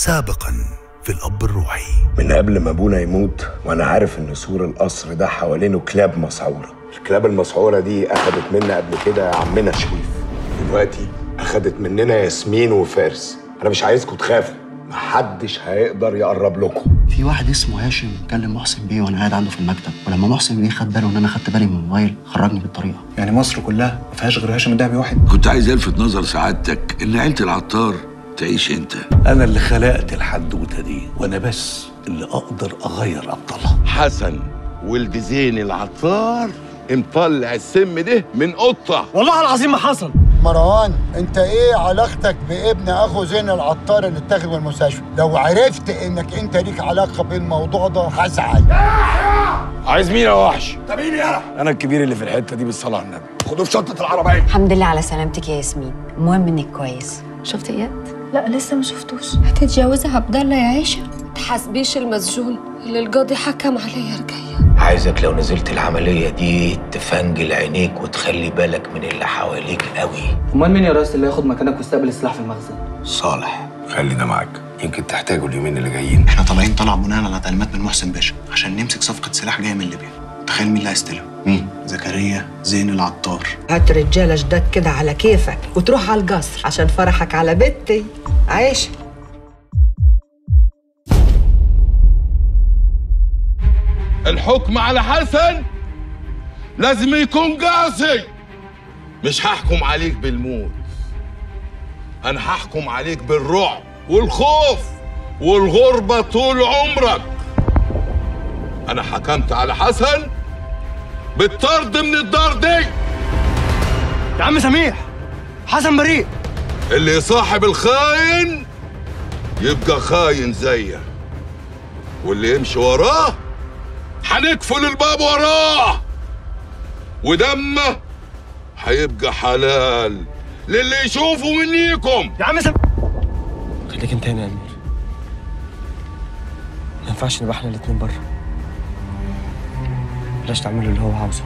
سابقا في الأب الروحي من قبل ما ابونا يموت وانا عارف ان سور القصر ده حوالينه كلاب مسعوره الكلاب المسعوره دي اخدت منا قبل كده عمنا شريف دلوقتي اخدت مننا ياسمين وفارس انا مش عايزكم تخافوا محدش هيقدر يقرب لكم في واحد اسمه هاشم كلم محسن بيه وانا قاعد عنده في المكتب ولما محسن بيه خد باله ان انا خدت بالي من الموبايل خرجني بالطريقه يعني مصر كلها ما فيهاش غير هاشم الدهبي واحد كنت عايز الفت نظر سعادتك ان عيله العطار تعيش انت أنا اللي خلقت الحدوتة دي وأنا بس اللي أقدر أغير أبطالها حسن ولد زين العطار مطلع السم ده من قطه والله العظيم ما حصل مروان انت ايه علاقتك بابن اخو زين العطار اللي اتاخد من المستشفى لو عرفت انك انت ليك علاقه بالموضوع ده هزعل عايز مين يا وحش انا الكبير اللي في الحته دي بالصلاه على النبي خدوه في شنطه العربيه الحمد لله على سلامتك يا ياسمين المهم انك كويس شفت اياد لا لسه ما شفتوش هتتجوزها عبد الله يا عيشه تحاسبيش المسجون اللي القاضي حكم عليه رجايه عايزك لو نزلت العملية دي تفنجل عينيك وتخلي بالك من اللي حواليك قوي امال مين يا ريس اللي هياخد مكانك ويستقبل السلاح في المخزن صالح خلي ده معاك يمكن تحتاجه اليومين اللي جايين احنا طالعين طلع بناء على تعليمات من محسن باشا عشان نمسك صفقه سلاح جايه من ليبيا تخيل مين اللي هيستلم مين زكريا زين العطار هات رجاله جداد كده على كيفك وتروح على القصر عشان فرحك على بنتي عايشه الحكم على حسن لازم يكون قاسي مش هحكم عليك بالموت انا هحكم عليك بالرعب والخوف والغربة طول عمرك انا حكمت على حسن بالطرد من الدار دي يا عم سميح حسن بريء اللي يصاحب الخاين يبقى خاين زيه واللي يمشي وراه هنقفل الباب وراه ودمه هيبقى حلال للي يشوفه منيكم يا عم سم... خليك انت هنا يا امير ما ينفعش نبقى احنا الاتنين بره بلاش تعملوا اللي هو عاوزه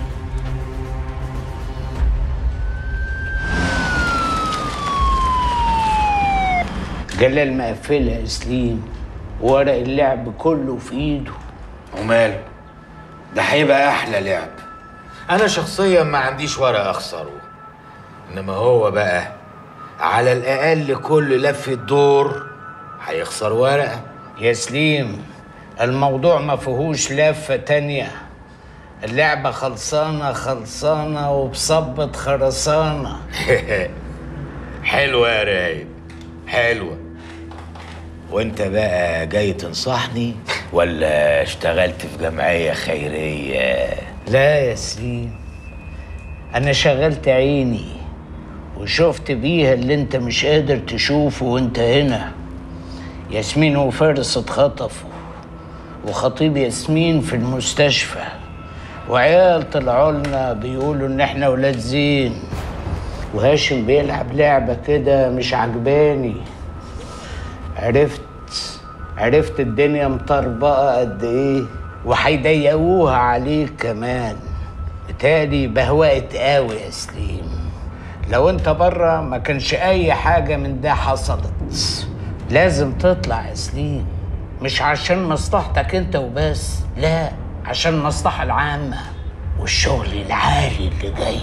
جلال مقفلها يا سليم ورق اللعب كله في ايده وماله ده هيبقى احلى لعب انا شخصيا ما عنديش ورق اخسره انما هو بقى على الاقل كل لفه دور هيخسر ورقه يا سليم الموضوع ما فيهوش لفه تانيه اللعبه خلصانه خلصانه وبصبة خرسانه حلوه يا رايد حلوه وانت بقى جاي تنصحني ولا اشتغلت في جمعية خيرية لا يا سليم انا شغلت عيني وشفت بيها اللي انت مش قادر تشوفه وانت هنا ياسمين وفارس اتخطفوا وخطيب ياسمين في المستشفى وعيال طلعوا لنا بيقولوا ان احنا ولاد زين وهاشم بيلعب لعبة كده مش عجباني عرفت عرفت الدنيا مطربقة قد ايه وهيضيقوها عليك كمان بتالي بهوقت قوي يا سليم لو انت بره ما كانش اي حاجة من ده حصلت لازم تطلع يا سليم مش عشان مصلحتك انت وبس لا عشان المصلحة العامة والشغل العالي اللي جاي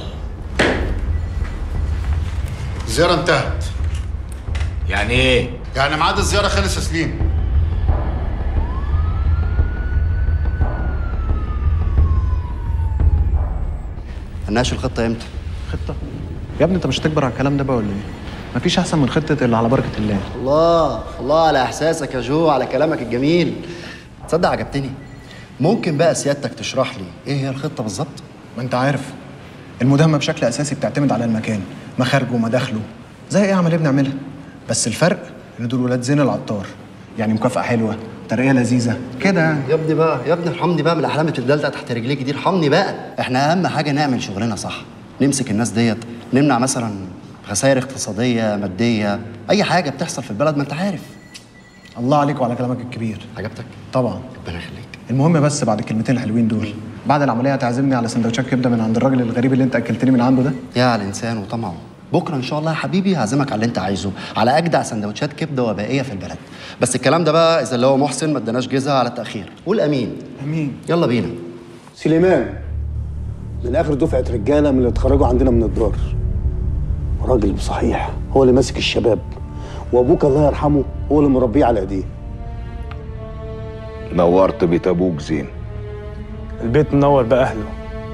الزياره انتهت يعني ايه يعني ميعاد الزياره خلص يا سليم هنناقش الخطه امتى خطه يا ابني انت مش هتكبر على الكلام ده بقى ولا ايه مفيش احسن من خطه اللي على بركه الله الله الله على احساسك يا جو على كلامك الجميل تصدق عجبتني ممكن بقى سيادتك تشرح لي ايه هي الخطه بالظبط ما انت عارف المداهمه بشكل اساسي بتعتمد على المكان مخارجه ومداخله زي اي عمليه بنعملها بس الفرق ان دول ولاد زين العطار يعني مكافاه حلوه ترقيه لذيذه كده يعني يا ابني بقى يا ابني ارحمني بقى من الاحلام اللي بتدلدق تحت رجليك دي ارحمني بقى احنا اهم حاجه نعمل شغلنا صح نمسك الناس ديت نمنع مثلا خسائر اقتصاديه ماديه اي حاجه بتحصل في البلد ما انت عارف الله عليك وعلى كلامك الكبير عجبتك طبعا ربنا يخليك المهم بس بعد الكلمتين الحلوين دول بعد العمليه هتعزمني على سندوتشات كبده من عند الراجل الغريب اللي انت اكلتني من عنده ده يا على الانسان وطمعه بكره ان شاء الله يا حبيبي هعزمك على اللي انت عايزه على اجدع سندوتشات كبده وبائيه في البلد بس الكلام ده بقى اذا اللي هو محسن ما اداناش جزء على التاخير قول امين امين يلا بينا سليمان من اخر دفعه رجاله من اللي اتخرجوا عندنا من الدار راجل صحيح هو اللي ماسك الشباب وابوك الله يرحمه هو اللي مربيه على ايديه نورت بيت ابوك زين البيت منور بأهله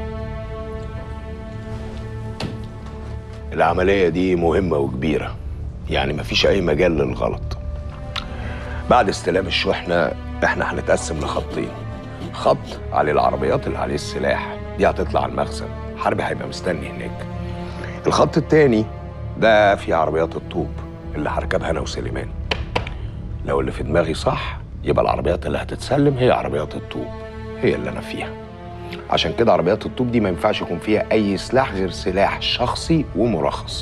العملية دي مهمة وكبيرة يعني مفيش أي مجال للغلط بعد استلام الشحنة احنا هنتقسم لخطين خط عليه العربيات اللي عليه السلاح دي هتطلع على المخزن حربي هيبقى مستني هناك الخط التاني ده فيه عربيات الطوب اللي هركبها انا وسليمان لو اللي في دماغي صح يبقى العربيات اللي هتتسلم هي عربيات الطوب هي اللي انا فيها عشان كده عربيات الطوب دي ما ينفعش يكون فيها اي سلاح غير سلاح شخصي ومرخص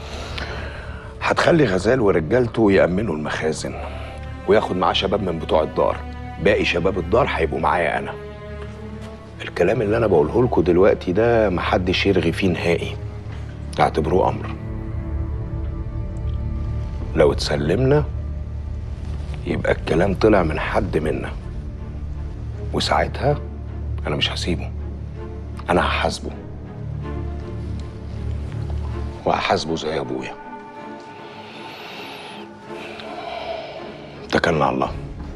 هتخلي غزال ورجالته يأمنوا المخازن وياخد معاه شباب من بتوع الدار باقي شباب الدار هيبقوا معايا انا الكلام اللي انا بقوله لكم دلوقتي ده محدش يرغي فيه نهائي اعتبروه امر لو اتسلمنا يبقى الكلام طلع من حد منا وساعتها انا مش هسيبه انا هحاسبه وهحاسبه زي ابويا اتكلنا على الله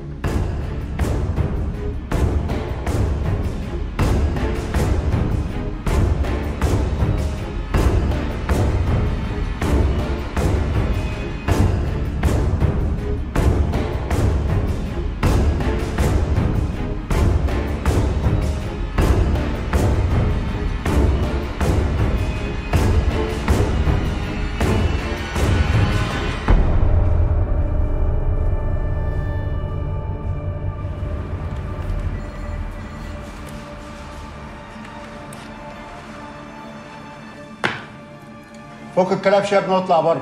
فك الكلبش يا ابني واطلع بره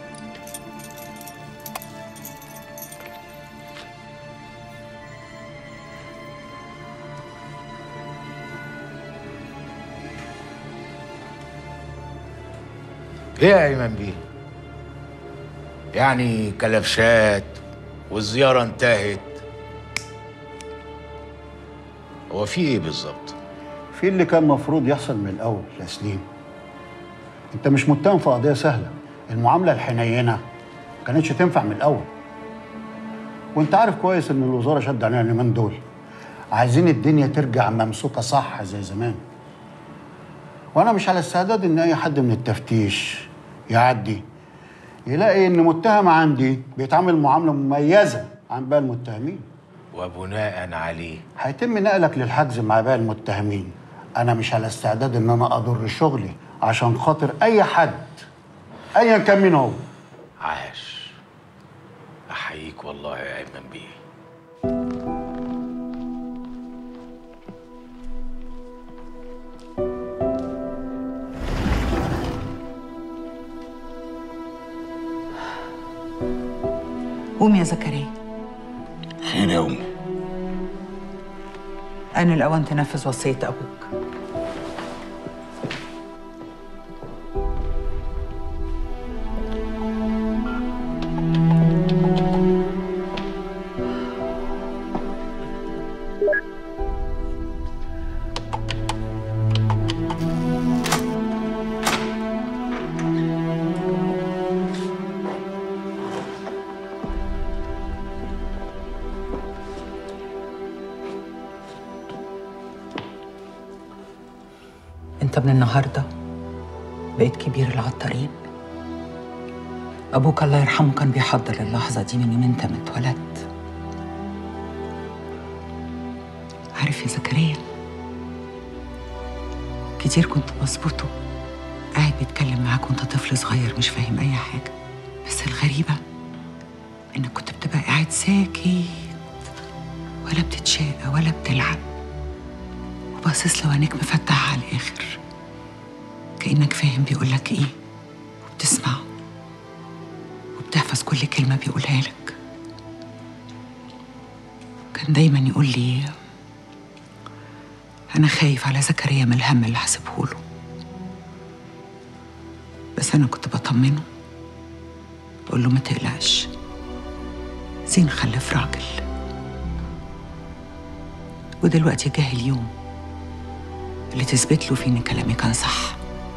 ايه يا ايمن بيه يعني كلبشات والزياره انتهت هو في ايه بالظبط في اللي كان مفروض يحصل من الاول يا سليم انت مش متهم في قضيه سهله المعامله الحنينه ما كانتش تنفع من الاول وانت عارف كويس ان الوزاره شد علينا اليومين دول عايزين الدنيا ترجع ممسوكه صح زي زمان وانا مش على استعداد ان اي حد من التفتيش يعدي يلاقي ان متهم عندي بيتعامل معامله مميزه عن باقي المتهمين وبناء عليه هيتم نقلك للحجز مع باقي المتهمين انا مش على استعداد ان انا اضر شغلي عشان خاطر اي حد ايا كان مين هو عاش احييك والله يا ايمن بيه قوم يا زكريا خير يا امي أنا الأوان تنفذ وصية أبوك أنت من النهاردة بقيت كبير العطارين أبوك الله يرحمه كان بيحضر اللحظة دي من يوم أنت ما اتولدت عارف يا زكريا كتير كنت بظبطه قاعد بيتكلم معاك وانت طفل صغير مش فاهم أي حاجة بس الغريبة إنك كنت بتبقى قاعد ساكت ولا بتتشاقى ولا بتلعب وباصص له عينيك مفتحة على الآخر كأنك فاهم بيقولك إيه وبتسمعه وبتحفظ كل كلمة بيقولها لك كان دايما يقول لي أنا خايف على زكريا من الهم اللي هسيبهوله بس أنا كنت بطمنه بقول له ما تقلقش زين خلف راجل ودلوقتي جه اليوم اللي تثبت له فيه إن كلامي كان صح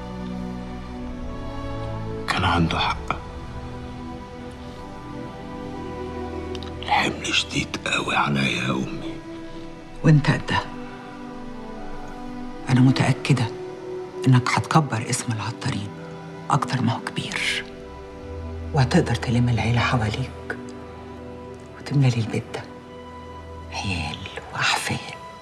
كان عنده حق الحمل شديد قوي عليا يا امي وانت قدها أنا متأكدة إنك هتكبر اسم العطارين أكتر ما هو كبير وهتقدر تلم العيلة حواليك وتملى لي البيت ده عيال وأحفاد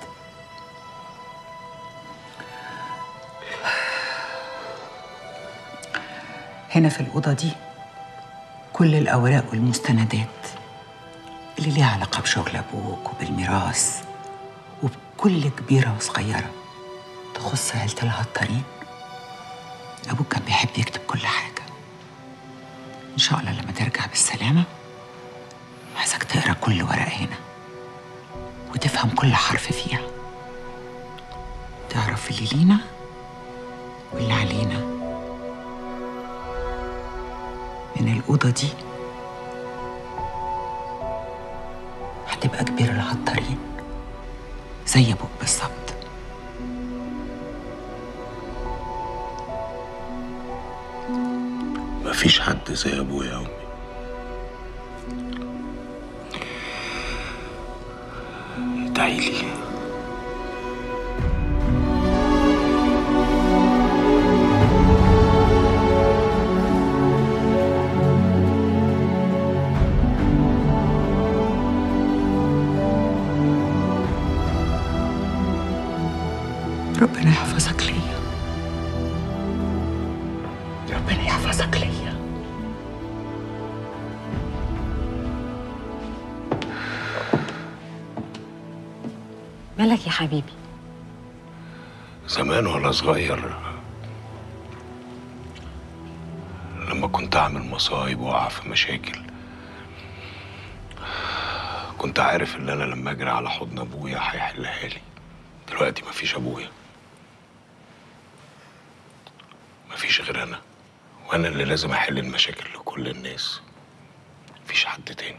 هنا في الأوضة دي كل الأوراق والمستندات اللي ليها علاقة بشغل أبوك وبالميراث وبكل كبيرة وصغيرة تخص عيلة العطارين أبوك كان بيحب يكتب كل حاجة إن شاء الله لما ترجع بالسلامة عايزك تقرا كل ورقة هنا وتفهم كل حرف فيها تعرف اللي لينا واللي علينا من الأوضة دي هتبقى كبير العطارين زي أبوك بالظبط مفيش حد زي ابويا يا امي ادعي لي ربنا يحفظك ليا ربنا يحفظك ليا مالك يا حبيبي زمان وانا صغير لما كنت اعمل مصايب واقع في مشاكل كنت عارف ان انا لما اجري على حضن ابويا هيحلها لي دلوقتي مفيش ابويا مفيش غير انا وانا اللي لازم احل المشاكل لكل الناس مفيش حد تاني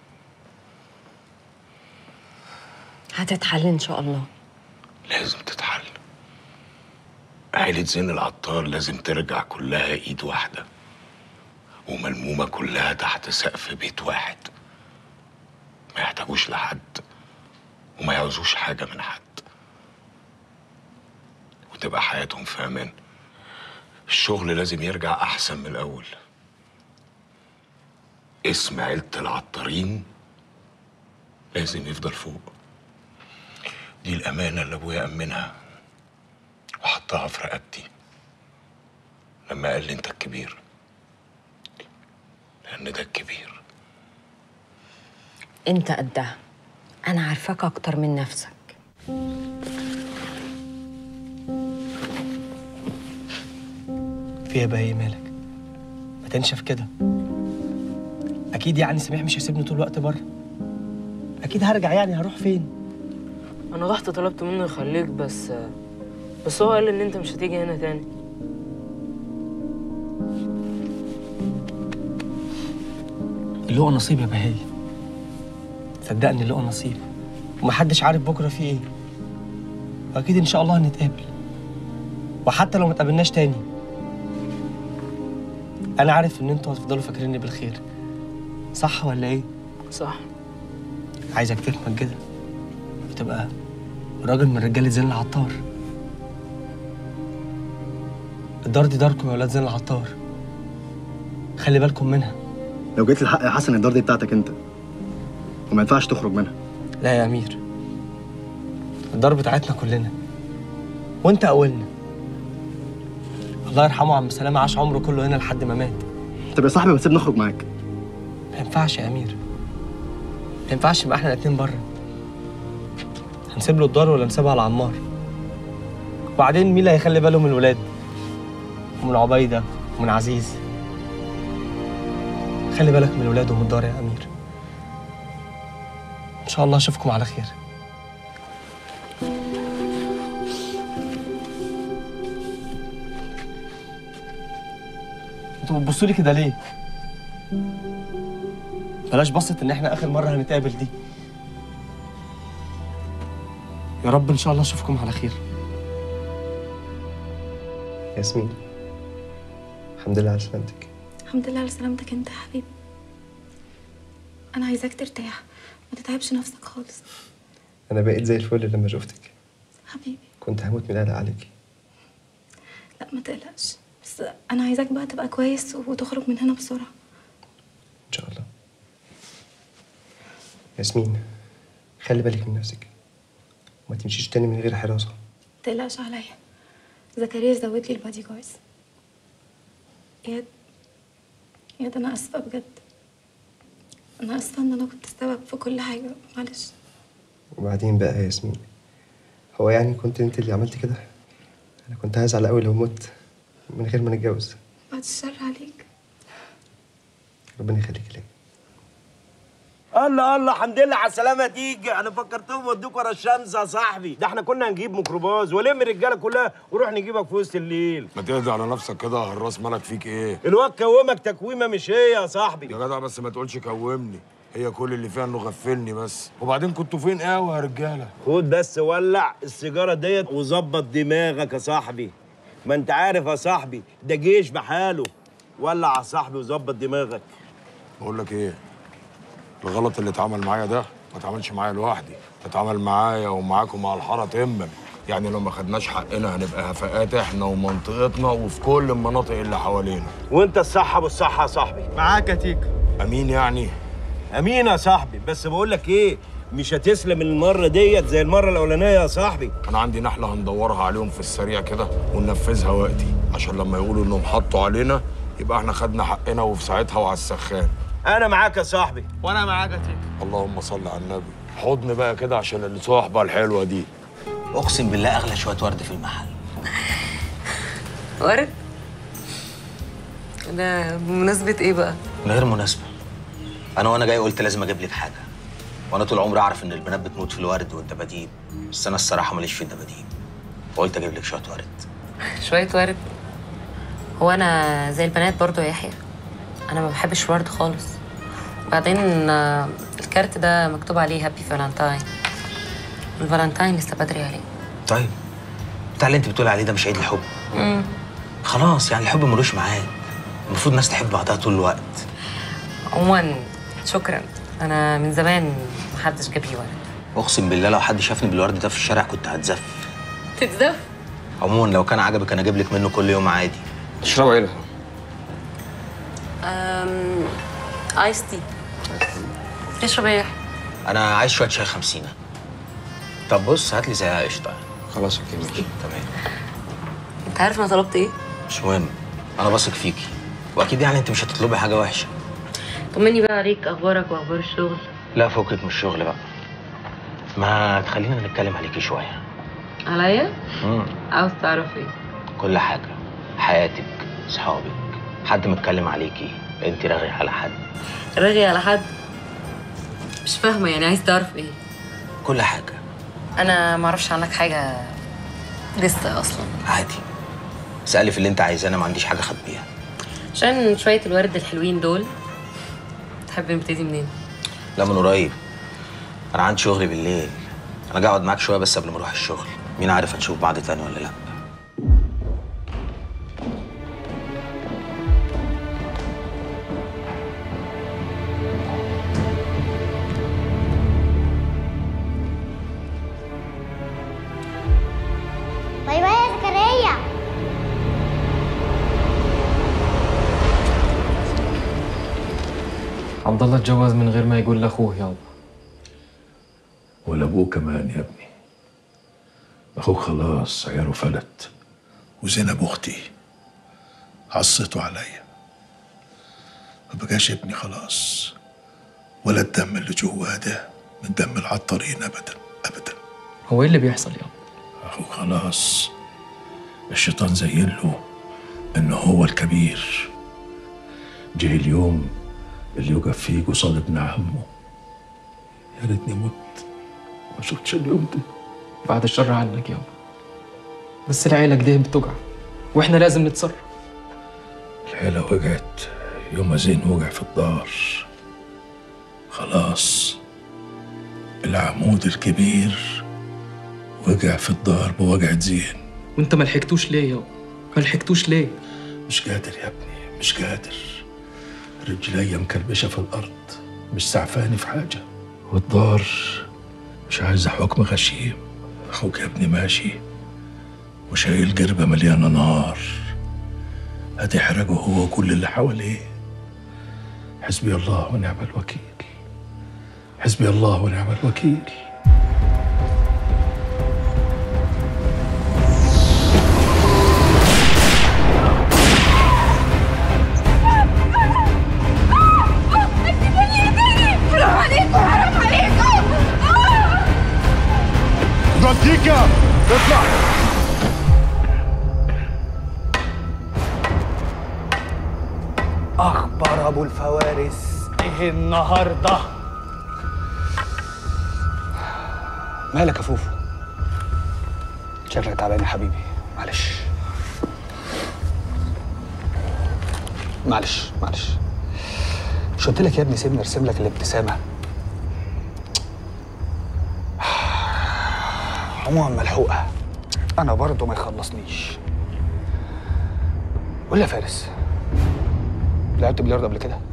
هتتحل ان شاء الله لازم تتحل عيلة زين العطار لازم ترجع كلها ايد واحدة وملمومة كلها تحت سقف بيت واحد ما يحتاجوش لحد وما يعوزوش حاجة من حد وتبقى حياتهم في أمان الشغل لازم يرجع أحسن من الأول اسم عيلة العطارين لازم يفضل فوق دي الأمانة اللي أبويا أمنها وحطها في رقبتي لما قال لي أنت الكبير لأن ده الكبير انت قدها انا عارفاك اكتر من نفسك في ايه بقى ايه مالك ما تنشف كده اكيد يعني سميح مش هيسيبني طول الوقت بره اكيد هرجع يعني هروح فين انا رحت طلبت منه يخليك بس بس هو قال ان انت مش هتيجي هنا تاني اللي هو نصيب يا بهاي صدقني اللي هو نصيب ومحدش عارف بكره في ايه واكيد ان شاء الله هنتقابل وحتى لو ما اتقابلناش تاني انا عارف ان انتوا هتفضلوا فاكريني بالخير صح ولا ايه صح عايزك تكمل كده وتبقى راجل من رجاله زين العطار الدار دي داركم يا ولاد زين العطار خلي بالكم منها لو جيت الحق يا حسن الدار دي بتاعتك انت وما ينفعش تخرج منها لا يا امير الدار بتاعتنا كلنا وانت اولنا الله يرحمه عم سلامه عاش عمره كله هنا لحد ما مات طب يا صاحبي ما تسيبني اخرج معاك ما ينفعش يا امير ما ينفعش يبقى احنا الاتنين بره هنسيب له الدار ولا نسيبها لعمار وبعدين مين اللي هيخلي باله من الولاد ومن عبيده ومن عزيز خلي بالك من الولاد ومن الدار يا امير ان شاء الله اشوفكم على خير انتوا بتبصوا لي كده ليه؟ بلاش بصة ان احنا اخر مرة هنتقابل دي يا رب ان شاء الله اشوفكم على خير ياسمين الحمد لله على سلامتك الحمد لله على سلامتك انت يا حبيبي انا عايزاك ترتاح ما تتعبش نفسك خالص انا بقيت زي الفل لما شفتك حبيبي كنت هموت من القلق عليكي لا ما تقلقش بس انا عايزاك بقى تبقى كويس وتخرج من هنا بسرعه ان شاء الله ياسمين خلي بالك من نفسك وما تمشيش تاني من غير حراسه ما تقلقش عليا زكريا زود لي البادي جاردز اياد اياد انا اسفه بجد انا اسفه ان انا كنت السبب في كل حاجه معلش وبعدين بقى يا ياسمين هو يعني كنت انت اللي عملت كده انا كنت هزعل قوي لو مت من غير ما نتجوز بعد الشر عليك ربنا يخليك ليا الله الله الحمد لله على السلامة تيجي أنا فكرتهم ودوك ورا الشمس يا صاحبي ده احنا كنا هنجيب ميكروباص ولم الرجالة كلها ونروح نجيبك في وسط الليل ما تهدى على نفسك كده يا هراس مالك فيك ايه الواد كومك تكويمة مش هي يا صاحبي يا جدع بس ما تقولش كومني هي كل اللي فيها انه غفلني بس وبعدين كنتوا فين قوي يا رجاله خد بس ولع السيجارة ديت وظبط دماغك يا صاحبي ما انت عارف يا صاحبي ده جيش بحاله ولع يا صاحبي وظبط دماغك بقول لك ايه الغلط اللي اتعمل معايا ده ما اتعملش معايا لوحدي ده اتعمل معايا ومعاكم مع الحاره تما يعني لو ما خدناش حقنا هنبقى هفاءات احنا ومنطقتنا وفي كل المناطق اللي حوالينا وانت الصح بالصح يا صاحبي معاك يا تيك امين يعني امين يا صاحبي بس بقول لك ايه مش هتسلم المره ديت زي المره الاولانيه يا صاحبي انا عندي نحله هندورها عليهم في السريع كده وننفذها وقتي عشان لما يقولوا انهم حطوا علينا يبقى احنا خدنا حقنا وفي ساعتها وعلى السخان انا معاك يا صاحبي وانا معاك يا تيك اللهم صل على النبي حضن بقى كده عشان الصحبه الحلوه دي اقسم بالله اغلى شويه ورد في المحل ورد ده بمناسبة ايه بقى؟ من غير مناسبه انا وانا جاي قلت لازم اجيب لك حاجه وانا طول عمري اعرف ان البنات بتموت في الورد والدباديب بس انا الصراحه ماليش في الدباديب فقلت اجيب لك شويه ورد شوية ورد هو انا زي البنات برضو يا يحيى انا ما بحبش الورد خالص وبعدين آه، الكارت ده مكتوب عليه هابي فالنتاين الفالنتاين لسه بدري عليه طيب بتاع اللي انت بتقول عليه ده مش عيد الحب امم خلاص يعني الحب ملوش ميعاد المفروض الناس تحب بعضها طول الوقت عموما شكرا انا من زمان محدش جاب لي ورد اقسم بالله لو حد شافني بالورد ده في الشارع كنت هتزف تتزف عموما لو كان عجبك انا اجيب لك منه كل يوم عادي تشربوا ايه ده؟ أم... ايس تي تشرب ايه يا يحيى؟ انا عايز شويه شاي خمسينة طب بص هات لي زيها قشطه خلاص اوكي ماشي تمام انت عارف انا طلبت ايه؟ مش مهم انا بثق فيكي واكيد يعني انت مش هتطلبي حاجه وحشه طمني بقى عليك اخبارك واخبار الشغل لا فوقك من الشغل بقى ما تخلينا نتكلم عليكي شويه عليا؟ مم. عاوز تعرف ايه؟ كل حاجه حياتك صحابك حد متكلم عليكي انت راغي على حد رغي على حد مش فاهمه يعني عايز تعرف ايه؟ كل حاجه انا ما اعرفش عنك حاجه لسه اصلا عادي اسالي في اللي انت عايزاه انا ما عنديش حاجه اخبيها عشان شويه الورد الحلوين دول تحب نبتدي منين؟ لا من قريب انا عندي شغل بالليل انا جاي اقعد معاك شويه بس قبل ما اروح الشغل مين عارف هنشوف بعض تاني ولا لا باي باي يا زكريا عبد الله اتجوز من غير ما يقول لاخوه يابا ولا ابوه كمان يا ابني اخوك خلاص عياله فلت وزينب اختي عصته عليا ما بقاش ابني خلاص ولا الدم اللي جواه ده من دم العطارين ابدا ابدا هو ايه اللي بيحصل يابا اخوك خلاص الشيطان زين له انه هو الكبير جه اليوم اللي يقف فيه قصاد ابن عمه يا ريتني مت ما شفتش اليوم ده بعد الشر عنك يابا بس العيلة كده بتوجع واحنا لازم نتصرف الحيلة وقعت يوم ما زين وقع في الدار خلاص العمود الكبير وقع في الدار بوقعة زين وانت ما لحقتوش ليه يابا ما لحقتوش ليه مش قادر يا ابني مش قادر رجلي مكربشة في الأرض مش سعفاني في حاجة والدار مش عايزة حكم غشيم أخوك يا ابني ماشي وشايل قربة مليانة نار هتحرقه هو وكل اللي حواليه حسبي الله ونعم الوكيل حسبي الله ونعم الوكيل حرام عليكم حرام عليكم نوديكا اطلع اخبار ابو الفوارس ايه النهارده مالك يا فوفو شكلك تعبان يا حبيبي معلش معلش معلش مش قلت لك يا ابني سيبني ارسم لك الابتسامه عموما ملحوقه انا برضه ما يخلصنيش قول لي يا فارس لعبت بلياردو قبل كده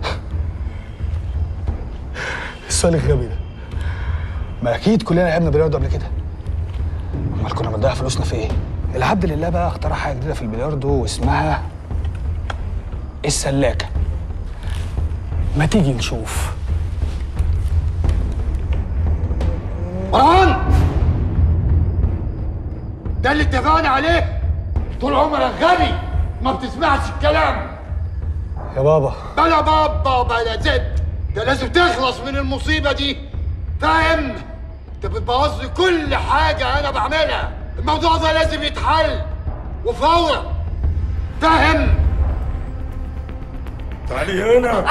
السؤال الغبي ده ما اكيد كلنا لعبنا بلياردو قبل كده امال كنا بنضيع فلوسنا في ايه العبد لله بقى اخترع حاجه جديده في البلياردو واسمها السلاكه ما تيجي نشوف مروان ده اللي اتفقنا عليه طول عمرك غبي ما بتسمعش الكلام يا بابا بلا بابا بلا زد ده لازم تخلص من المصيبة دي فاهم؟ انت بتبوظ لي كل حاجة أنا بعملها الموضوع ده لازم يتحل وفورا فاهم؟ تعالي هنا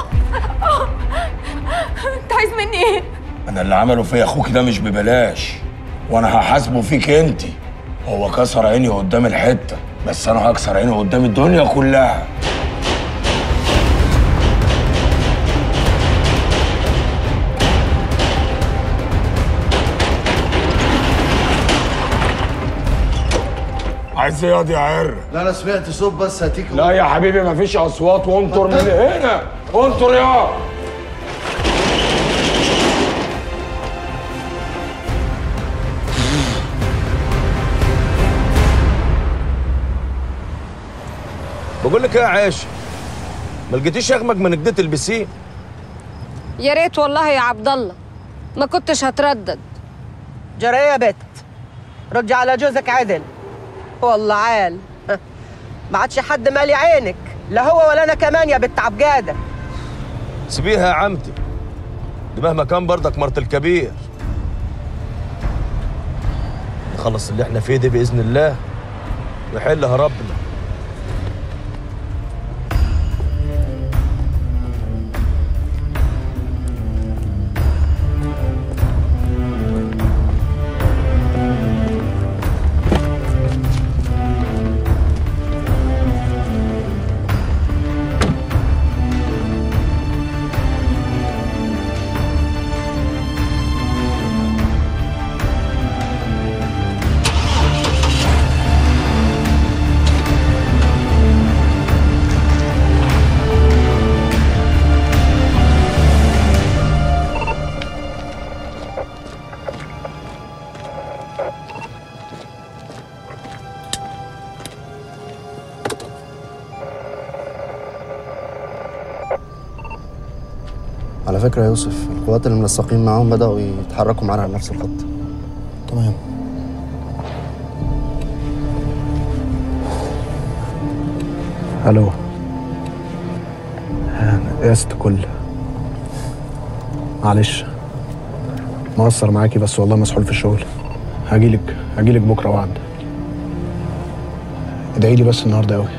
انت عايز مني ايه؟ أنا اللي عمله فيا أخوك ده مش ببلاش وأنا هحاسبه فيك أنت هو كسر عيني قدام الحتة بس أنا هكسر عيني قدام الدنيا كلها عايز ايه ياض يا عر لا انا سمعت صوت بس هتيك لا يا حبيبي مفيش اصوات وانطر من هنا انطر يا بقول لك ايه يا عاش ما لقيتيش اغمق من كده البسين يا ريت والله يا عبد الله ما كنتش هتردد جرى ايه يا بت ردي على جوزك عدل والله عال ما عادش حد مالي عينك لا هو ولا انا كمان يا بت عبجاده سيبيها يا عمتي دي مهما كان برضك مرت الكبير نخلص اللي احنا فيه ده باذن الله ويحلها ربنا على فكرة يا يوسف القوات اللي منسقين معاهم بدأوا يتحركوا معانا على نفس الخط تمام الو يا ست كل معلش مقصر معاكي بس والله مسحول في الشغل هجيلك هجيلك بكره وعد ادعي لي بس النهارده قوي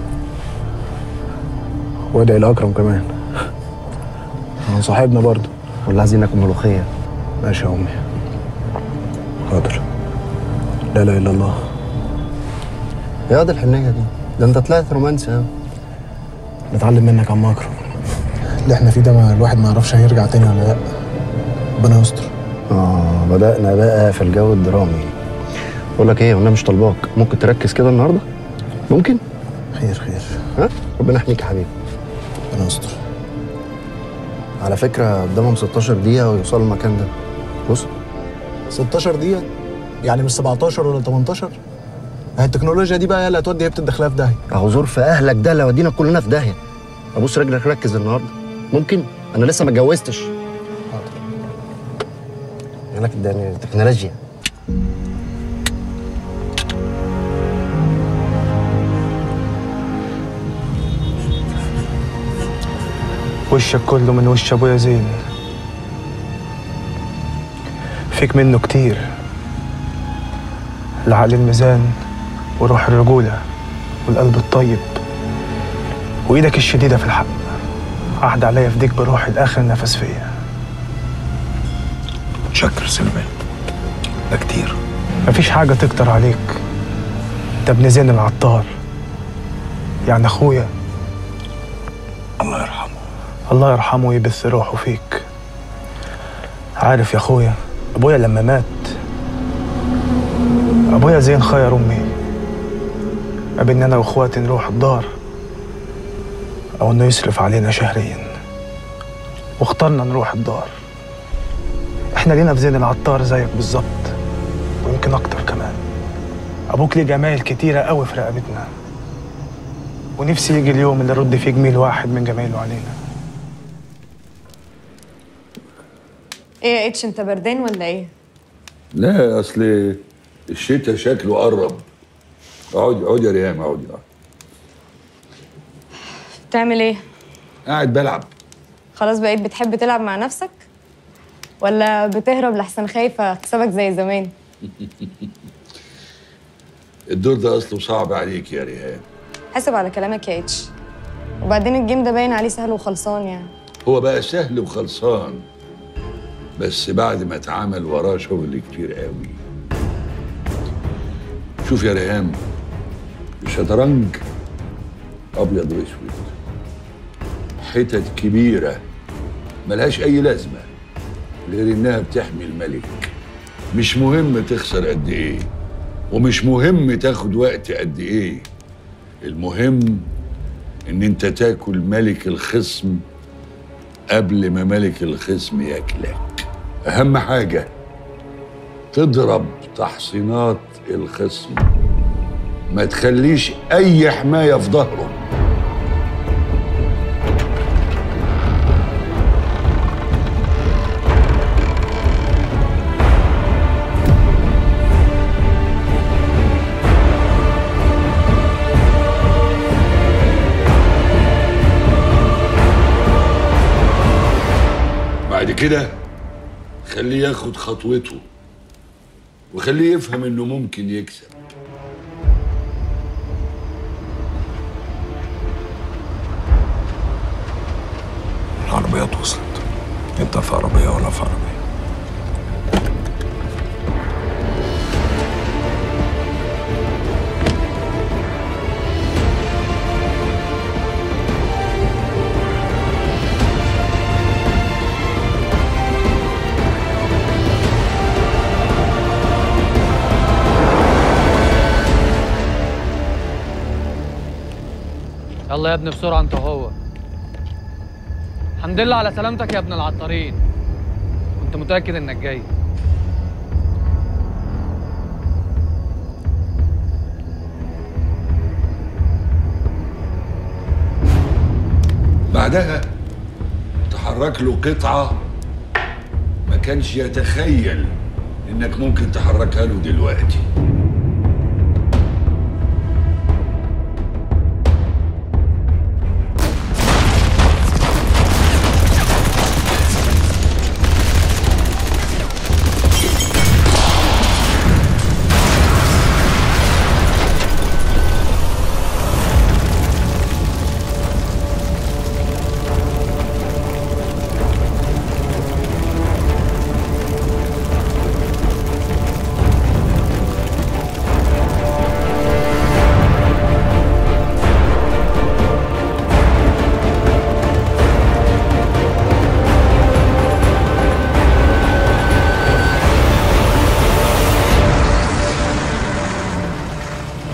وادعي لاكرم كمان هو صاحبنا برضه والله عايزين ناكل ملوخية ماشي يا امي حاضر لا اله الا الله يا واد الحنية دي ده انت طلعت رومانسي ها نتعلم منك عم مكرم اللي احنا فيه ده ما الواحد ما يعرفش هيرجع تاني ولا لا ربنا يستر اه بدأنا بقى في الجو الدرامي بقول لك ايه وانا مش طالباك ممكن تركز كده النهارده ممكن خير خير ها ربنا يحميك يا حبيبي ربنا يستر على فكره قدامهم 16 دقيقه ويوصلوا المكان ده بص 16 دقيقة يعني مش 17 ولا 18 هي التكنولوجيا دي بقى هي اللي هتودي هيبه الداخليه في داهيه اهو زور في اهلك ده اللي ودينا كلنا في داهيه ابوس رجلك ركز النهارده ممكن انا لسه ما اتجوزتش حاضر لك اداني التكنولوجيا وشك كله من وش ابويا زين فيك منه كتير العقل الميزان وروح الرجولة والقلب الطيب وإيدك الشديدة في الحق عهد عليا فديك بروحي لآخر نفس فيا شكر سلمان ده كتير مفيش حاجة تكتر عليك ده ابن زين العطار يعني أخويا الله يرحمه الله يرحمه ويبث روحه فيك عارف يا أخويا أبويا لما مات أبويا زين خير أمي ما بين أنا وإخواتي نروح الدار أو إنه يصرف علينا شهريا واخترنا نروح الدار إحنا لينا في زين العطار زيك بالظبط ويمكن أكتر كمان أبوك ليه جمايل كتيرة قوي في رقبتنا ونفسي يجي اليوم اللي رد فيه جميل واحد من جمايله علينا ايه يا اتش انت بردان ولا ايه؟ لا اصل الشتاء شكله قرب اقعدي اقعدي يا ريهام اقعدي اقعدي. بتعمل ايه؟ قاعد بلعب خلاص بقيت بتحب تلعب مع نفسك؟ ولا بتهرب لحسن خايفة اكسبك زي زمان؟ الدور ده اصله صعب عليك يا ريهام حاسب على كلامك يا اتش وبعدين الجيم ده باين عليه سهل وخلصان يعني هو بقى سهل وخلصان بس بعد ما اتعمل وراه شغل كتير قوي شوف يا ريهام الشطرنج ابيض واسود حتت كبيره ملهاش اي لازمه غير انها بتحمي الملك مش مهم تخسر قد ايه ومش مهم تاخد وقت قد ايه المهم ان انت تاكل ملك الخصم قبل ما ملك الخصم ياكلك اهم حاجه تضرب تحصينات الخصم ما تخليش اي حمايه في ظهره بعد كده خليه ياخد خطوته وخليه يفهم انه ممكن يكسب العربيات وصلت انت في عربية ولا في عربية يلا يا ابني بسرعة انت وهو الحمد لله على سلامتك يا ابن العطارين كنت متأكد انك جاي بعدها تحرك له قطعة ما كانش يتخيل انك ممكن تحركها له دلوقتي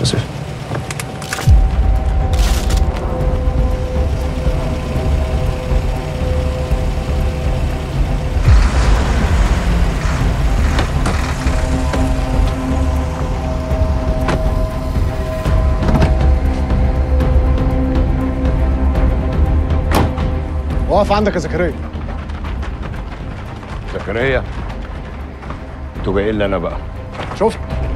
اسف واقف عندك يا زكريا زكريا انتوا جايين لي انا بقى شفت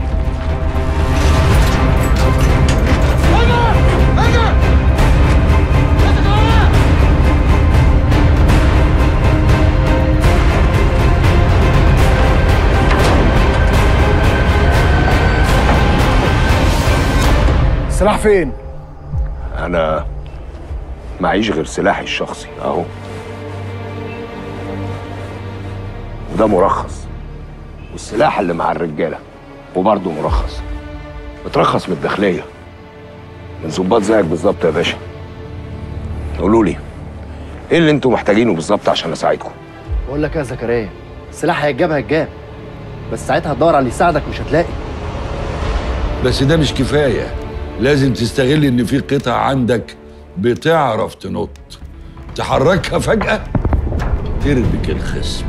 السلاح فين؟ انا معيش غير سلاحي الشخصي اهو وده مرخص والسلاح اللي مع الرجاله وبرضه مرخص مترخص من الداخليه من ظباط زيك بالظبط يا باشا قولوا لي ايه اللي انتوا محتاجينه بالظبط عشان اساعدكم بقول لك إيه يا زكريا السلاح هيتجاب هيتجاب بس ساعتها هتدور على اللي يساعدك مش هتلاقي بس ده مش كفايه لازم تستغل ان في قطع عندك بتعرف تنط تحركها فجاه تربك الخصم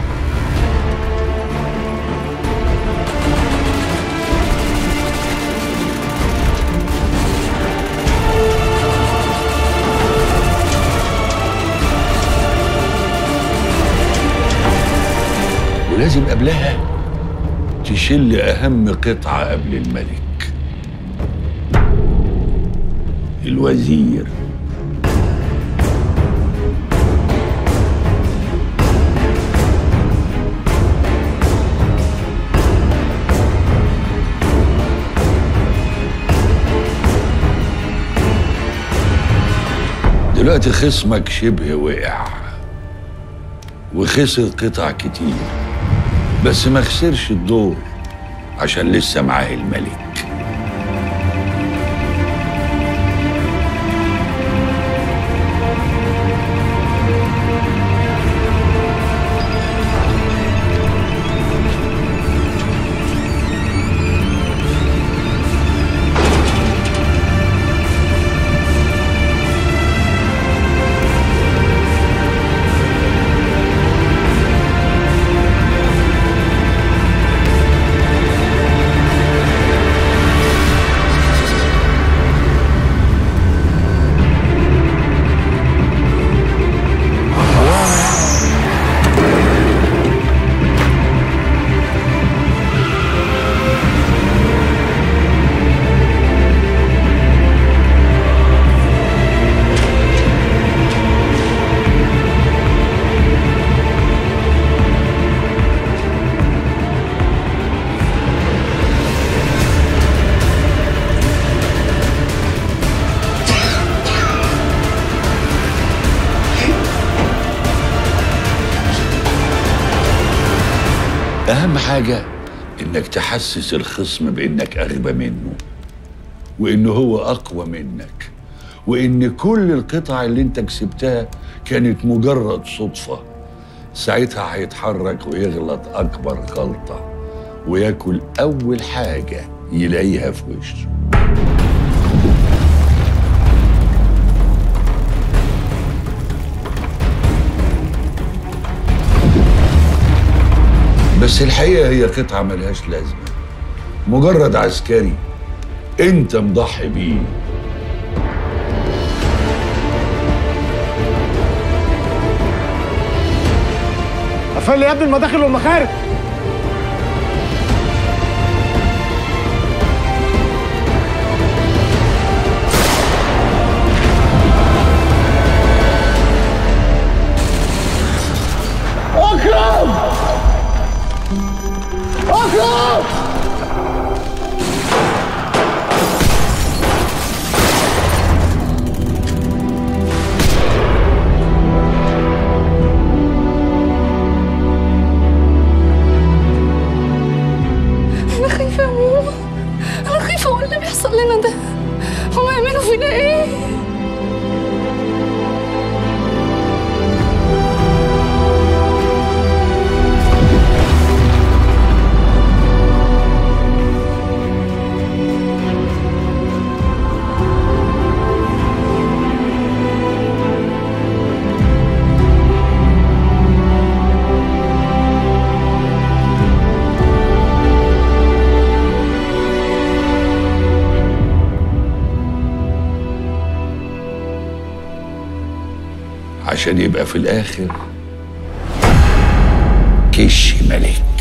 ولازم قبلها تشل أهم قطعة قبل الملك الوزير دلوقتي خصمك شبه وقع وخسر قطع كتير بس ما خسرش الدور عشان لسه معاه الملك أهم حاجة إنك تحسس الخصم بإنك أغبى منه وإنه هو أقوى منك وإن كل القطع اللي أنت كسبتها كانت مجرد صدفة ساعتها هيتحرك ويغلط أكبر غلطة وياكل أول حاجة يلاقيها في وشه بس الحقيقة هي قطعة ملهاش لازمة مجرد عسكري انت مضحي بيه قفل لي يا ابني المداخل والمخارج أكرم أكرم أنا خايفة يا ماما أنا خايفة أقول اللي بيحصل لنا ده هما يعملوا فينا إيه؟ عشان يبقى في الاخر كش ملك